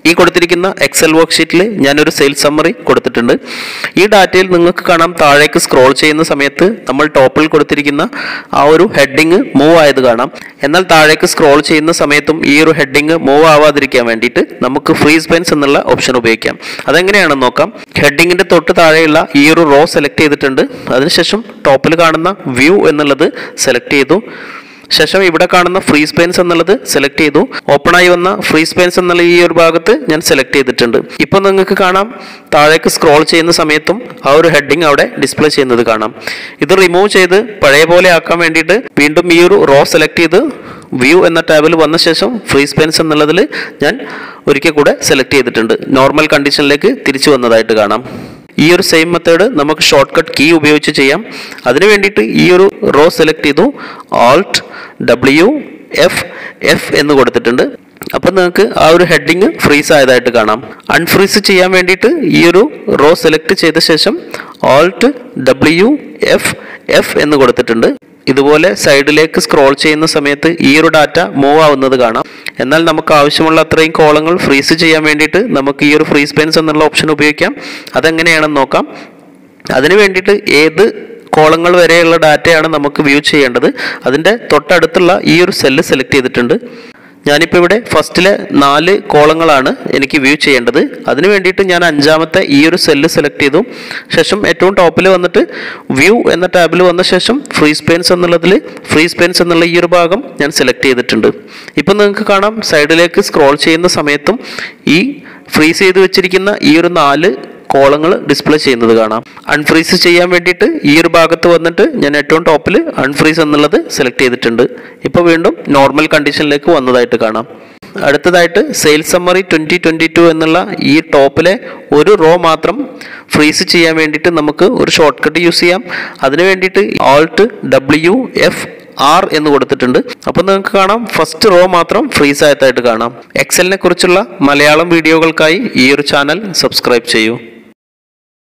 ഈ കൊടുത്തിരിക്കുന്ന എക്സൽ വർക്ക്ഷീറ്റിൽ ഞാനൊരു സെയിൽസ് സമ്മറി കൊടുത്തിട്ടുണ്ട് ഈ ഡാറ്റയിൽ നിങ്ങൾക്ക് കാണാം താഴേക്ക് സ്ക്രോൾ ചെയ്യുന്ന സമയത്ത് നമ്മൾ ടോപ്പിൽ കൊടുത്തിരിക്കുന്ന ആ ഒരു ഹെഡിങ് മൂവ് ആയത് കാണാം എന്നാൽ താഴേക്ക് സ്ക്രോൾ ചെയ്യുന്ന സമയത്തും ഈ ഒരു ഹെഡിങ് മൂവ് ആവാതിരിക്കാൻ വേണ്ടിയിട്ട് നമുക്ക് ഫ്രീസ് പെൻസ് എന്നുള്ള ഓപ്ഷൻ ഉപയോഗിക്കാം അതെങ്ങനെയാണെന്ന് നോക്കാം ഹെഡിങ്ങിന്റെ തൊട്ട് താഴെയുള്ള ഈ ഒരു റോ സെലക്ട് ചെയ്തിട്ടുണ്ട് അതിനുശേഷം ടോപ്പിൽ കാണുന്ന വ്യൂ എന്നുള്ളത് സെലക്ട് ചെയ്തു ശേഷം ഇവിടെ കാണുന്ന ഫ്രീ സ്പെയിൻസ് എന്നുള്ളത് സെലക്ട് ചെയ്തു ഓപ്പൺ ആയി വന്ന ഫ്രീ സ്പെയിൻസ് എന്നുള്ള ഈ ഒരു ഭാഗത്ത് ഞാൻ സെലക്ട് ചെയ്തിട്ടുണ്ട് ഇപ്പൊ നിങ്ങൾക്ക് കാണാം താഴേക്ക് സ്ക്രോൾ ചെയ്യുന്ന സമയത്തും ആ ഒരു ഹെഡിങ് അവിടെ ഡിസ്പ്ലേ ചെയ്യുന്നത് കാണാം ഇത് റിമൂവ് ചെയ്ത് പഴയ പോലെ ആക്കാൻ വേണ്ടിയിട്ട് വീണ്ടും ഈ ഒരു റോ സെലക്ട് ചെയ്ത് വ്യൂ എന്ന ടാബിൽ വന്ന ശേഷം ഫ്രീ സ്പെയിൻസ് എന്നുള്ളതിൽ ഞാൻ ഒരിക്കൽ കൂടെ സെലക്ട് ചെയ്തിട്ടുണ്ട് നോർമൽ കണ്ടീഷനിലേക്ക് തിരിച്ചു വന്നതായിട്ട് കാണാം ഈ ഒരു സെയിം മെത്തേഡ് നമുക്ക് ഷോർട്ട് കട്ട് കീ ഉപയോഗിച്ച് ചെയ്യാം അതിന് വേണ്ടിയിട്ട് ഈ ഒരു റോ സെലക്ട് ചെയ്തു ആൾട്ട് ഡബ്ല്യു എഫ് എഫ് എന്ന് കൊടുത്തിട്ടുണ്ട് അപ്പം നിങ്ങൾക്ക് ആ ഒരു ഹെഡിങ് ഫ്രീസ് ആയതായിട്ട് കാണാം അൺഫ്രീസ് ചെയ്യാൻ വേണ്ടിയിട്ട് ഈ ഒരു റോ സെലക്ട് ചെയ്ത ശേഷം ആൾട്ട് ഡബ്ല്യു എഫ് എഫ് എന്ന് കൊടുത്തിട്ടുണ്ട് ഇതുപോലെ സൈഡിലേക്ക് സ്ക്രോൾ ചെയ്യുന്ന സമയത്ത് ഈ ഒരു ഡാറ്റ മൂവ് ആവുന്നത് കാണാം എന്നാൽ നമുക്ക് ആവശ്യമുള്ള അത്രയും കോളങ്ങൾ ഫ്രീസ് ചെയ്യാൻ വേണ്ടിയിട്ട് നമുക്ക് ഈ ഒരു ഫ്രീസ് പെൻസ് എന്നുള്ള ഓപ്ഷൻ ഉപയോഗിക്കാം അതെങ്ങനെയാണെന്ന് നോക്കാം അതിന് വേണ്ടിയിട്ട് ഏത് കോളങ്ങൾ വരെയുള്ള ഡാറ്റയാണ് നമുക്ക് വ്യൂ ചെയ്യേണ്ടത് അതിൻ്റെ തൊട്ടടുത്തുള്ള ഈ ഒരു സെല്ല് സെലക്ട് ചെയ്തിട്ടുണ്ട് ഞാനിപ്പോൾ ഇവിടെ ഫസ്റ്റിലെ നാല് കോളങ്ങളാണ് എനിക്ക് വ്യൂ ചെയ്യേണ്ടത് അതിന് വേണ്ടിയിട്ട് ഞാൻ അഞ്ചാമത്തെ ഈ ഒരു സെല്ല് സെലക്ട് ചെയ്തു ശേഷം ഏറ്റവും ടോപ്പിൽ വന്നിട്ട് വ്യൂ എന്ന ടാബിൽ വന്ന ശേഷം ഫ്രീ സ്പെയിൻസ് എന്നുള്ളതിൽ ഫ്രീ സ്പെയിൻസ് എന്നുള്ള ഈ ഒരു ഭാഗം ഞാൻ സെലക്ട് ചെയ്തിട്ടുണ്ട് ഇപ്പം നിങ്ങൾക്ക് കാണാം സൈഡിലേക്ക് സ്ക്രോൾ ചെയ്യുന്ന സമയത്തും ഈ ഫ്രീസ് ചെയ്ത് വെച്ചിരിക്കുന്ന ഈ ഒരു നാല് കോളങ്ങൾ ഡിസ്പ്ലേ ചെയ്യുന്നത് കാണാം അൺഫ്രീസ് ചെയ്യാൻ വേണ്ടിയിട്ട് ഈ ഒരു ഭാഗത്ത് വന്നിട്ട് ഞാൻ ഏറ്റവും ടോപ്പിൽ അൺഫ്രീസ് എന്നുള്ളത് സെലക്ട് ചെയ്തിട്ടുണ്ട് ഇപ്പോൾ വീണ്ടും നോർമൽ കണ്ടീഷനിലേക്ക് വന്നതായിട്ട് കാണാം അടുത്തതായിട്ട് sales summary twenty twenty two എന്നുള്ള ഈ ടോപ്പിലെ ഒരു റോ മാത്രം ഫ്രീസ് ചെയ്യാൻ വേണ്ടിയിട്ട് നമുക്ക് ഒരു ഷോർട്ട് കട്ട് യൂസ് ചെയ്യാം അതിന് വേണ്ടിയിട്ട് ആൾട്ട് ഡബ്ല്യു എഫ് ആർ എന്ന് കൊടുത്തിട്ടുണ്ട് അപ്പോൾ നിങ്ങൾക്ക് കാണാം ഫസ്റ്റ് റോ മാത്രം ഫ്രീസ് ആയതായിട്ട് കാണാം എക്സലിനെ കുറിച്ചുള്ള മലയാളം വീഡിയോകൾക്കായി ഈ ഒരു ചാനൽ സബ്സ്ക്രൈബ് ചെയ്യൂ